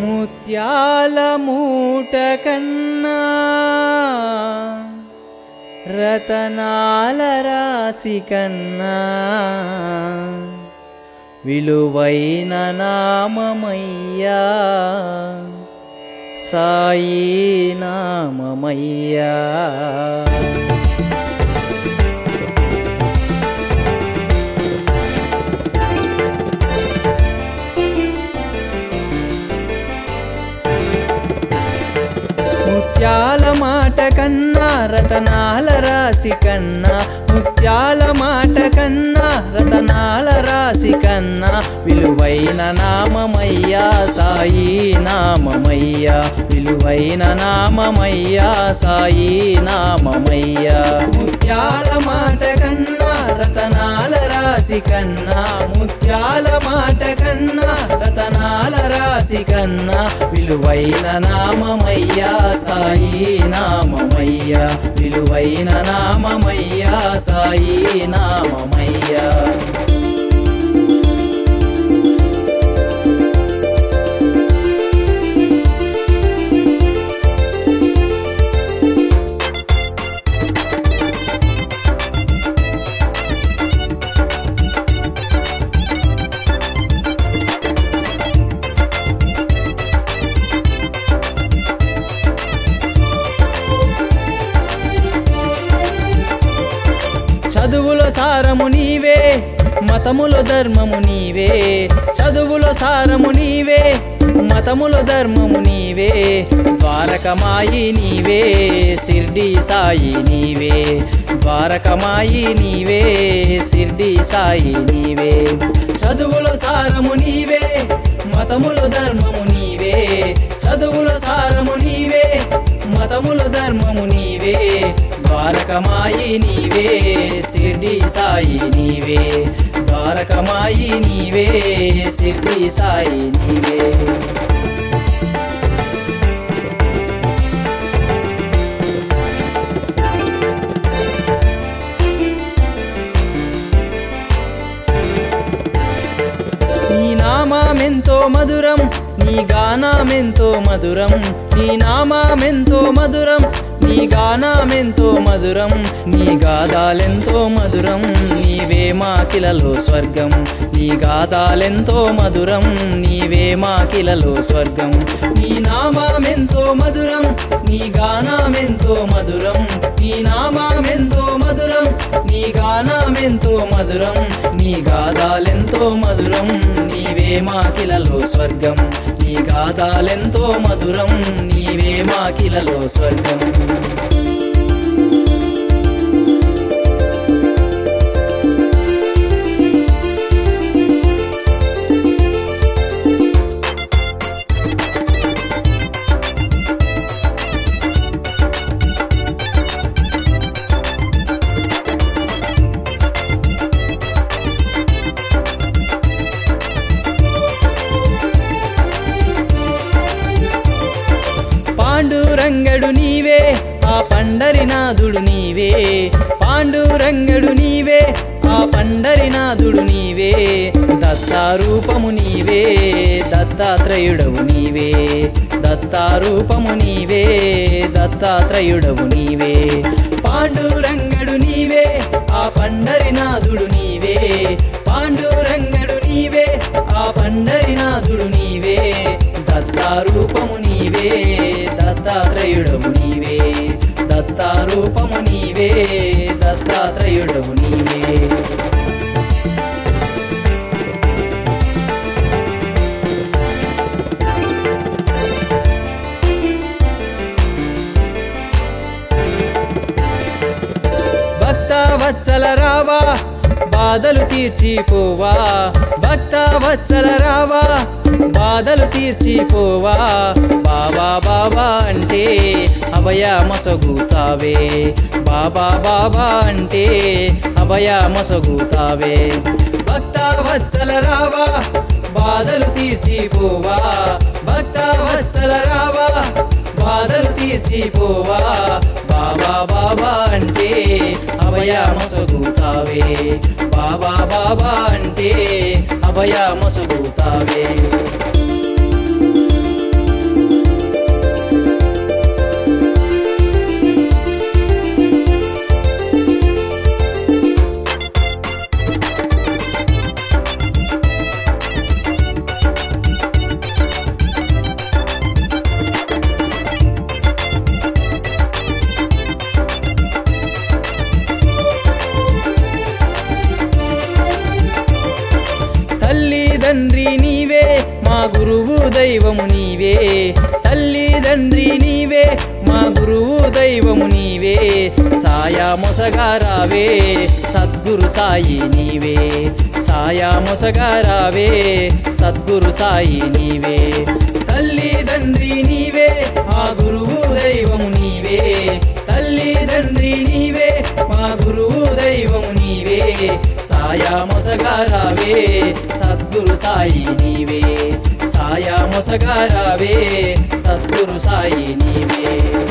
ముత్యాల మూట కన్నా రతనాల రాశి కన్నా విలువైన నామమయ్యా సాయి నామమయ్యా ముత్యాల మాట కన్నా రతనాల రాశి కన్నా ముత్యాల మాట కన్నా రతనాల రాశి కన్నా విలువైన నామమయ్యా సాయి నామమయ్యా విలువైన నామమయ్యా సాయి నామమయ్యా ముత్యాల మాట కన్నా రతనాల రాశి కన్నా ముత్యాల మాట కన్నా రతనాల రాశి కన్నా విలువైన నామమయ్యా సాయి నామమయ్యా విలువైన నామమయ్యా సాయి నామమయ్యా చదువుల సారము నీవే మతముల ధర్మము నీవే చదువుల సారము నీవే మతముల ధర్మము నీవే ద్వారకమాయి నీవే సిర్డి సాయి నీవే ద్వారకమాయి నీవే సిర్డి సాయి నీవే చదువుల సారము నీవే మతముల ధర్మము నీవే చదువుల సారము నీవే మతముల ధర్మము నీవే ద్వారకమాయి నీవే సిద్ధి సాయి నీవే ద్వారకమాయి నీవే సిద్ధి సాయి నీవే నీ నామామెంతో మధురం నీ గానామెంతో మధురం నీ నామామెంతో మధురం నీ గానామెంతో మధురం నీ గాదాలెంతో మధురం నీవే మాకిలలో స్వర్గం నీ గాదాలెంతో మధురం నీవే మాకిలలో స్వర్గం నీ నామామెంతో మధురం నీ గానామెంతో మధురం నీ నామామెంతో మధురం నీ గానామెంతో మధురం నీ గాదాలెంతో మధురం నీవే మాకిలలో స్వర్గం నీ గాదాలెంతో మధురం నీవే మాకిలలో స్వర్గం పాండురంగడు నీవే ఆ పండరినాథుడు నీవే పాండురంగడు నీవే ఆ పండరినాథుడు నీవే దత్తారూపము నీవే దత్తాత్రేయుడవు నీవే దత్తారూపము నీవే దత్తాత్రేయుడవు నీవే పాండురంగడు నీవే ఆ పండరినాథుడు నీవే పాండురంగడు నీవే ఆ పండరినాథుడు నీవే దత్తారూపము నీవే దత్తాత్రేయుడవు నీవే దత్తారూపము నీవే దత్తాత్రేయుడవు నీవే భక్త వత్సల రావా బాధలు తీర్చిపోవా భక్త వత్సల రావా బాధలు తీర్చిపోవా బాబా బాబా అంటే అభయ మొసగుతావే బాబా బాబా అంటే అభయ మొసగుతావే భక్త వత్సల రావా బాధలు తీర్చిపోవా భక్త వత్సల రావా బాధలు తీర్చిపోవా బాబా బాబా అంటే అభయ మొసగుతావే బాబా బాబా అంటే అభయ మొసగుతావే తండ్రి నీవే మా గురువు దైవము నీవే తల్లి తండ్రి నీవే మా గురువు దైవము నీవే సాయా మొసగారావే సద్గురు సాయి నీవే సాయా మొసగారావే సద్గురు సాయి నీవే తల్లి తండ్రి నీవే మా గురువు దైవము నీవే తల్లి తండ్రి నీవే మా గురువు దైవము నీవే సాయా మొసగారావే సద్గురు సాయి నీవే సాయా మొసగారావే సద్గురు సాయి నీవే